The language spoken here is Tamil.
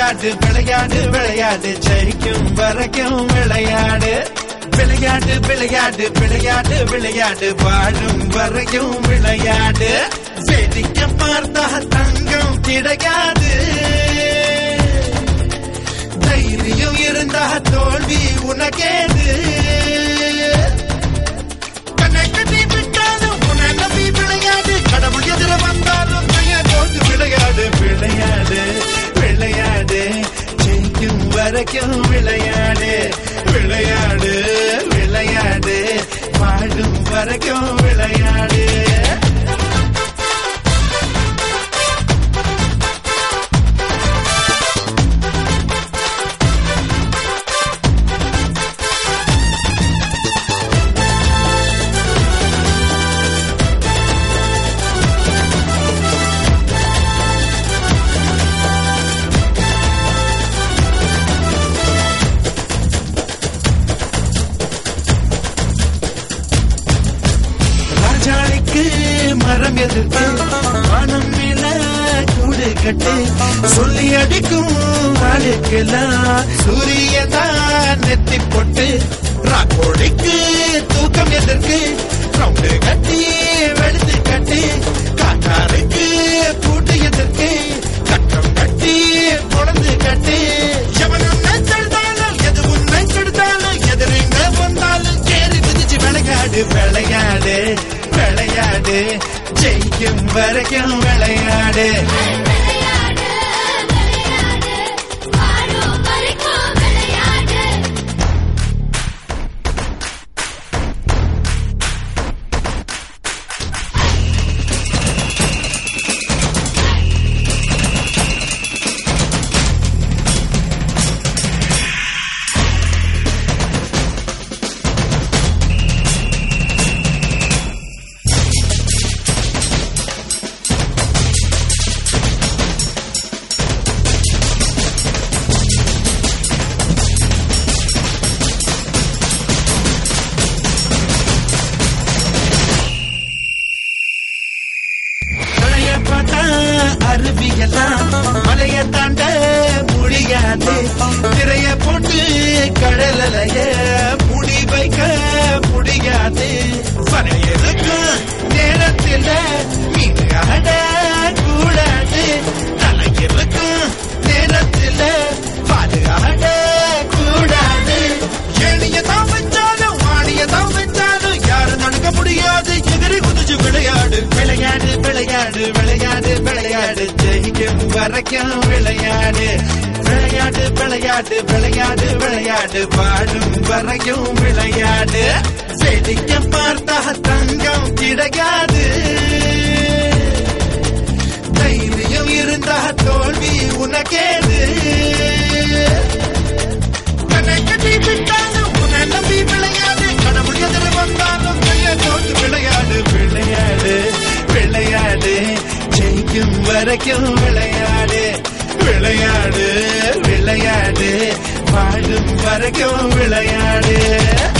விளையாடு விளையாடு விளையாடு ஜெயிக்கும் வரைக்கும் விளையாடு விளையாடு விளையாடு விளையாடு விளையாடு வாழும் வரைக்கும் விளையாடு வேடிக்கை பார்த்தா தங்கம் கிடைக்காது தைரியம் இருந்தா தோல்வி உனக்கேது கண்ணை கட்டி விட்டாலும் உன்னை நம்பி விளையாடு கடவுள் எதிர வந்தாலும் கையை போட்டு விளையாடு விளையாடு விளையாடு ஜெயிக்கும் வரைக்கும் விளையாடு விளையாடு விளையாடு வாழும் வரைக்கும் விளையாடு ராஜாளிக்கு மரம் எதிர்த்து வானம் மேல கூடு கட்டு சொல்லி அடிக்கும் நாளுக்கெல்லாம் சூரியன் தான் நெத்தி போட்டு ராக்கோடிக்கு தூக்கம் எதற்கு ரவுண்டு கட்டி வெளுத்து கட்டி காட்டாருக்கு பூட்டு எதற்கு கட்டம் கட்டி குழந்து கட்டி எவனும் நெச்செடுத்தாலும் எதுவும் நெச்செடுத்தாலும் எதிரிங்க வந்தாலும் கேரி விதிச்சு விளையாடு விளையாடு விளையாடு ஜெயிக்கும் வரைக்கும் விளையாடு விளையாடு விளையாடு வாழும் வரைக்கும் விளையாடு மலைய பார்த்தா அருவியெல்லாம் மலைய தாண்ட முடியாது திரைய போட்டு கடலைய முடி வைக்க முடியாது வரையறுக்கும் நேரத்தில் மீன் ஆட கூடாது தலையிருக்கும் நேரத்தில் பாடு ஆட கூடாது எளிய தான் வச்சாலும் வாணிய தான் வச்சாலும் யாரும் தடுக்க முடியாது எதிரி குதிச்சு விளையாடு விளையாடு விளையாடு விளையாடு விளையாடு ஜெயிக்கும் வரைக்கும் விளையாடு விளையாடு விளையாடு விளையாடு விளையாடு பாடும் வரைக்கும் விளையாடு வேடிக்கை பார்த்தா தங்கம் கிடைக்காது தைரியம் இருந்தா தோல்வி உனக்கேது கண்ணை கட்டி விட்டாலும் உன்னை நம்பி விளையாடு கடவுள் எதிர வந்தாலும் கையை போட்டு விளையாடு விளையாடு விளையாடு ஜெயிக்கும் வரைக்கும் விளையாடு விளையாடு விளையாடு வாழும் வரைக்கும் விளையாடு